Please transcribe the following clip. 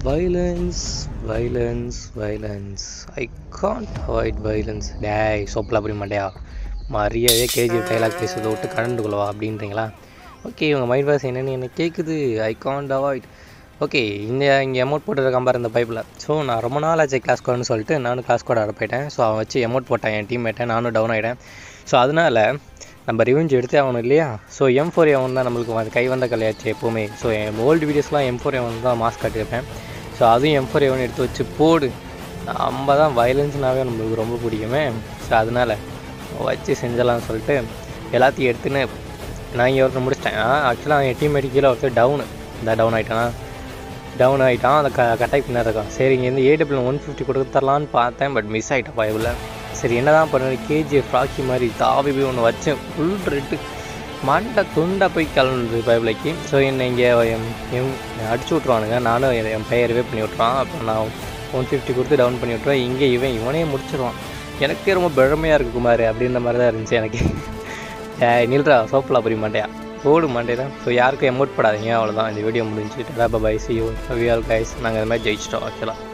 violence violence violence I can't avoid violence டேய் சோப்பில் அப்படி மாட்டியா மரியாதையே கேஜிஎஃப் டைலாக் பேசுறதை விட்டு கலந்து கொள்ளவா அப்படின்றீங்களா ஓகே இவங்க மைண்ட் வாய்ஸ் என்னென்னு எனக்கு கேட்குது ஐ காண்ட் அவாய்ட் ஓகே இந்த இங்கே அமௌண்ட் போட்டுருக்கான் பாரு இந்த பைப்பில் ஸோ நான் ரொம்ப நாள் ஆச்சு கிளாஸ் கோடுன்னு சொல்லிட்டு நானும் கிளாஸ் கோட் ஆட போயிட்டேன் ஸோ அவன் வச்சு அமௌண்ட் போட்டான் என் டீம்மேட்டை நானும் டவுன் ஆகிட்டேன் ஸோ அதனால் நம்ம ரிவெஞ்ச் எடுத்தே ஆகணும் இல்லையா ஸோ எம் ஃபோர் எவன் தான் நம்மளுக்கு வந்து கை வந்த கலையாச்சு எப்போவுமே ஸோ என் ஓல்டு வீடியோஸ்லாம் எம் ஃபோர் எவன் தான் மாஸ்க் காட்டியிருப்பேன் ஸோ அதுவும் எம் ஃபோர் எவன் எடுத்து வச்சு போடு நம்ம தான் வயலன்ஸ்னாவே நம்மளுக்கு ரொம்ப பிடிக்குமே ஸோ அதனால் வச்சு செஞ்சலாம்னு சொல்லிட்டு எல்லாத்தையும் எடுத்துன்னு நான் இங்கே ஒருத்தர் முடிச்சிட்டேன் ஆக்சுவலாக என் டீம்மேட் கீழே ஒருத்தர் டவுனு இந்த டவுன் ஆகிட்டானா டவுன் ஆகிட்டான் அதை க கட்டாய் பின்னாடி இருக்கான் சரி இங்கேருந்து ஏடபிள் ஒன் ஃபிஃப்டி கொடுத்து தரலான்னு பார்த்தேன் பட் மிஸ் ஆகிட்டேன் பயவில் சரி என்ன தான் பண்ணுறது கேஜிஎஃப் ராக்கி மாதிரி தாவி போய் ஒன்று வச்சேன் ஃபுல் ரெட்டு மண்டை துண்டை போய் கிளம்புது பைபிளைக்கு ஸோ என்னை இங்கே அடிச்சு விட்ருவானுங்க நானும் என் என் பெயரவே பண்ணி விட்ருவான் அப்போ நான் ஒன் ஃபிஃப்டி கொடுத்து டவுன் பண்ணி விட்ருவேன் இங்கே இவன் இவனே முடிச்சிருவான் எனக்கே ரொம்ப பெருமையாக இருக்கு குமார் அப்படின்ற மாதிரி தான் இருந்துச்சு எனக்கு ஏய் நில்றா சோப்பில் புரிய மாட்டேயா ஓடு மாட்டே தான் ஸோ யாருக்கும் எமோட் படாதீங்க அவ்வளோதான் இந்த வீடியோ முடிஞ்சு டா bye see you we all guys நாங்கள் இந்த மாதிரி ஜெயிச்சிட்டோம் ஆக்சுவலாக